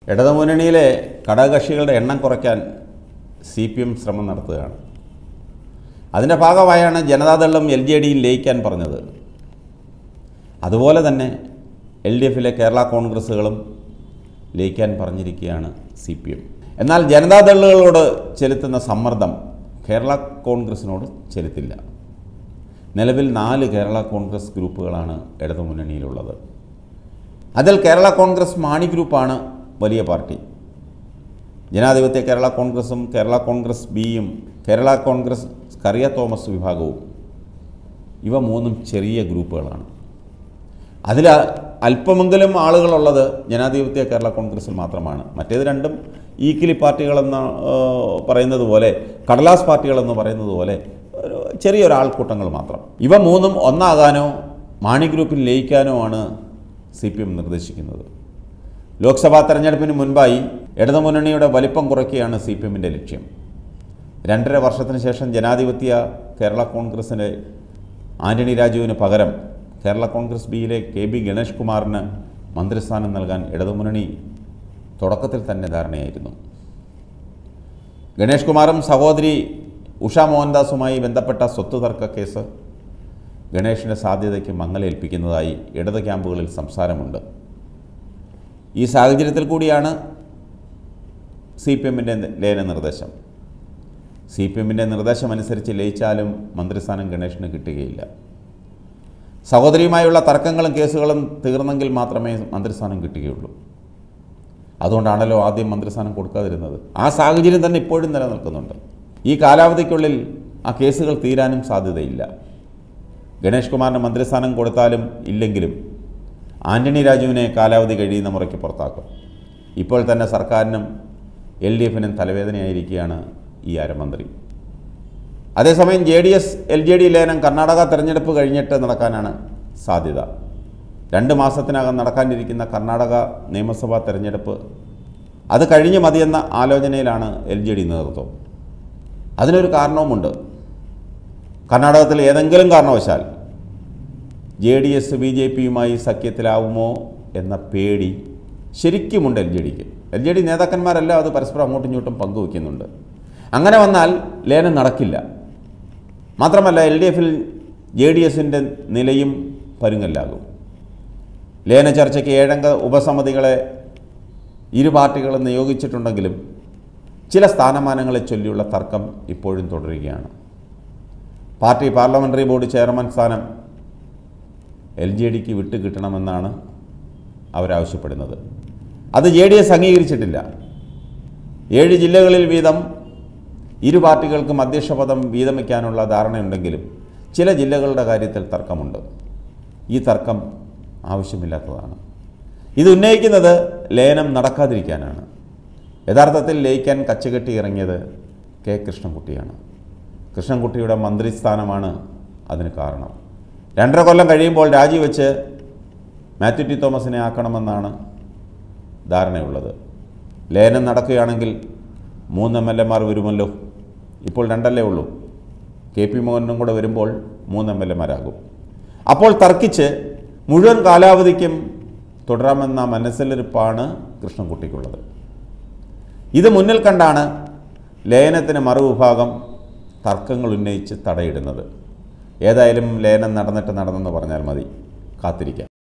ഇടതുമുന്നണിയിലെ ഘടകകക്ഷികളുടെ എണ്ണം കുറയ്ക്കാൻ C P M ശ്രമം നടത്തുകയാണ് അതിൻ്റെ ഭാഗമായാണ് ജനതാദളും എൽ ജെ ഡിയും ലയിക്കാൻ പറഞ്ഞത് അതുപോലെ തന്നെ എൽ ഡി എഫിലെ കേരള കോൺഗ്രസ്സുകളും ലയിക്കാൻ പറഞ്ഞിരിക്കുകയാണ് സി പി എം എന്നാൽ ജനതാദളുകളോട് ചെലുത്തുന്ന സമ്മർദ്ദം കേരള കോൺഗ്രസിനോട് ചെലുത്തില്ല നിലവിൽ നാല് കേരള കോൺഗ്രസ് ഗ്രൂപ്പുകളാണ് ഇടതുമുന്നണിയിലുള്ളത് അതിൽ കേരള കോൺഗ്രസ് മാണി ഗ്രൂപ്പാണ് വലിയ പാർട്ടി ജനാധിപത്യ കേരള കോൺഗ്രസും കേരള കോൺഗ്രസ് ബിയും കേരള കോൺഗ്രസ് കറിയ തോമസ് വിഭാഗവും ഇവ മൂന്നും ചെറിയ ഗ്രൂപ്പുകളാണ് അതിൽ അല്പമെങ്കിലും ആളുകളുള്ളത് ജനാധിപത്യ കേരള കോൺഗ്രസിൽ മാത്രമാണ് മറ്റേത് രണ്ടും ഈക്കിലി പാർട്ടികളെന്ന് ആ, പറയുന്നത് പോലെ കടലാസ് പാർട്ടികളെന്ന് പറയുന്നത് പോലെ ഒരു ചെറിയൊരു ആൾക്കൂട്ടങ്ങൾ മാത്രം ഇവ മൂന്നും ഒന്നാകാനോ മാണി ഗ്രൂപ്പിൽ ലയിക്കാനോ ആണ് സി പി എം നിർദ്ദേശിക്കുന്നത് ലോക്സഭാ തെരഞ്ഞെടുപ്പിന് മുൻപായി ഇടതുമുന്നണിയുടെ വലിപ്പം കുറയ്ക്കുകയാണ് സി പി എമ്മിൻ്റെ ലക്ഷ്യം രണ്ടര വർഷത്തിന് ശേഷം ജനാധിപത്യ കേരള കോൺഗ്രസിൻ്റെ ആന്റണി രാജുവിന് പകരം കേരള കോൺഗ്രസ് ബിയിലെ കെ ബി ഗണേഷ് കുമാറിന് മന്ത്രിസ്ഥാനം നൽകാൻ ഇടതുമുന്നണി തുടക്കത്തിൽ തന്നെ ധാരണയായിരുന്നു ഗണേഷ് കുമാറും സഹോദരി ഉഷ മോഹൻദാസുമായി ബന്ധപ്പെട്ട സ്വത്ത് തർക്ക കേസ് ഗണേഷിൻ്റെ സാധ്യതയ്ക്ക് മങ്ങലേൽപ്പിക്കുന്നതായി ഇടത് ക്യാമ്പുകളിൽ സംസാരമുണ്ട് ഈ സാഹചര്യത്തിൽ കൂടിയാണ് സി പി എമ്മിൻ്റെ ലയന നിർദ്ദേശം സി പി എമ്മിൻ്റെ നിർദ്ദേശമനുസരിച്ച് ലയിച്ചാലും മന്ത്രിസ്ഥാനം ഗണേഷിന് കിട്ടുകയില്ല സഹോദരിയുമായുള്ള തർക്കങ്ങളും കേസുകളും തീർന്നെങ്കിൽ മാത്രമേ മന്ത്രിസ്ഥാനം കിട്ടുകയുള്ളൂ അതുകൊണ്ടാണല്ലോ ആദ്യം മന്ത്രിസ്ഥാനം കൊടുക്കാതിരുന്നത് ആ സാഹചര്യം തന്നെ ഇപ്പോഴും നിലനിൽക്കുന്നുണ്ട് ഈ കാലാവധിക്കുള്ളിൽ ആ കേസുകൾ തീരാനും സാധ്യതയില്ല ഗണേഷ് കുമാറിന് മന്ത്രിസ്ഥാനം കൊടുത്താലും ഇല്ലെങ്കിലും ആന്റണി രാജുവിനെ കാലാവധി കഴിയുന്ന മുറയ്ക്ക് പുറത്താക്കും ഇപ്പോൾ തന്നെ സർക്കാരിനും എൽ ഡി എഫിനും തലവേദനയായിരിക്കുകയാണ് ഈ അരമന്ത്രി അതേസമയം J D S L J D ലയനം കർണാടക തെരഞ്ഞെടുപ്പ് കഴിഞ്ഞിട്ട് നടക്കാനാണ് സാധ്യത രണ്ട് മാസത്തിനകം നടക്കാനിരിക്കുന്ന കർണാടക നിയമസഭാ തെരഞ്ഞെടുപ്പ് അത് കഴിഞ്ഞ് മതിയെന്ന ആലോചനയിലാണ് എൽ ജെ ഡി നേതൃത്വം അതിനൊരു കാരണവുമുണ്ട് കർണാടകത്തിൽ ഏതെങ്കിലും കാരണവശാൽ J D S B J പിയുമായി സഖ്യത്തിലാവുമോ എന്ന പേടി ശരിക്കുമുണ്ട് എൽ ജെ ഡിക്ക് എൽ ജെ ഡി നേതാക്കന്മാരെല്ലാം അത് പരസ്പരം അങ്ങോട്ടും ഇങ്ങോട്ടും പങ്കുവയ്ക്കുന്നുണ്ട് അങ്ങനെ വന്നാൽ ലേലം നടക്കില്ല മാത്രമല്ല എൽ ഡി എഫിൽ ജെ ഡി എസിൻ്റെ നിലയും പരുങ്ങല്ലാകും ലേന ചർച്ചയ്ക്ക് ഏഴംഗ ഉപസമിതികളെ ഇരു പാർട്ടികളും നിയോഗിച്ചിട്ടുണ്ടെങ്കിലും ചില സ്ഥാനമാനങ്ങളെ ചൊല്ലിയുള്ള തർക്കം ഇപ്പോഴും തുടരുകയാണ് പാർട്ടി പാർലമെൻ്ററി ബോർഡ് ചെയർമാൻ സ്ഥാനം എൽ ജെ ഡിക്ക് വിട്ടുകിട്ടണമെന്നാണ് അവരാവശ്യപ്പെടുന്നത് അത് ജെ ഡി എസ് അംഗീകരിച്ചിട്ടില്ല ഏഴ് ജില്ലകളിൽ വീതം ഇരു പാർട്ടികൾക്കും അധ്യക്ഷ പദം വീതം വയ്ക്കാനുള്ള ധാരണയുണ്ടെങ്കിലും ചില ജില്ലകളുടെ കാര്യത്തിൽ തർക്കമുണ്ട് ഈ തർക്കം ആവശ്യമില്ലാത്തതാണ് ഇത് ഉന്നയിക്കുന്നത് ലയനം നടക്കാതിരിക്കാനാണ് യഥാർത്ഥത്തിൽ ലയിക്കാൻ കച്ചുകെട്ടി ഇറങ്ങിയത് കെ കൃഷ്ണൻകുട്ടിയാണ് കൃഷ്ണൻകുട്ടിയുടെ മന്ത്രിസ്ഥാനമാണ് അതിന് കാരണം രണ്ടര കൊല്ലം കഴിയുമ്പോൾ രാജിവെച്ച് മാത്യു ടി തോമസിനെ ആക്കണമെന്നാണ് ധാരണയുള്ളത് ലയനം നടക്കുകയാണെങ്കിൽ മൂന്ന് എം എൽ എമാർ വരുമല്ലോ ഇപ്പോൾ രണ്ടല്ലേ ഉള്ളൂ കെ പി മോഹനും കൂടെ വരുമ്പോൾ മൂന്ന് എം എൽ എമാരാകും അപ്പോൾ തർക്കിച്ച് മുഴുവൻ കാലാവധിക്കും തുടരാമെന്ന മനസ്സിലിരിപ്പാണ് കൃഷ്ണൻകുട്ടിക്കുള്ളത് ഇത് മുന്നിൽ കണ്ടാണ് ലയനത്തിന് മറുവിഭാഗം തർക്കങ്ങൾ ഉന്നയിച്ച് തടയിടുന്നത് ഏതായാലും ലയനം നടന്നിട്ട് നടന്നെന്ന് പറഞ്ഞാൽ മതി കാത്തിരിക്കാം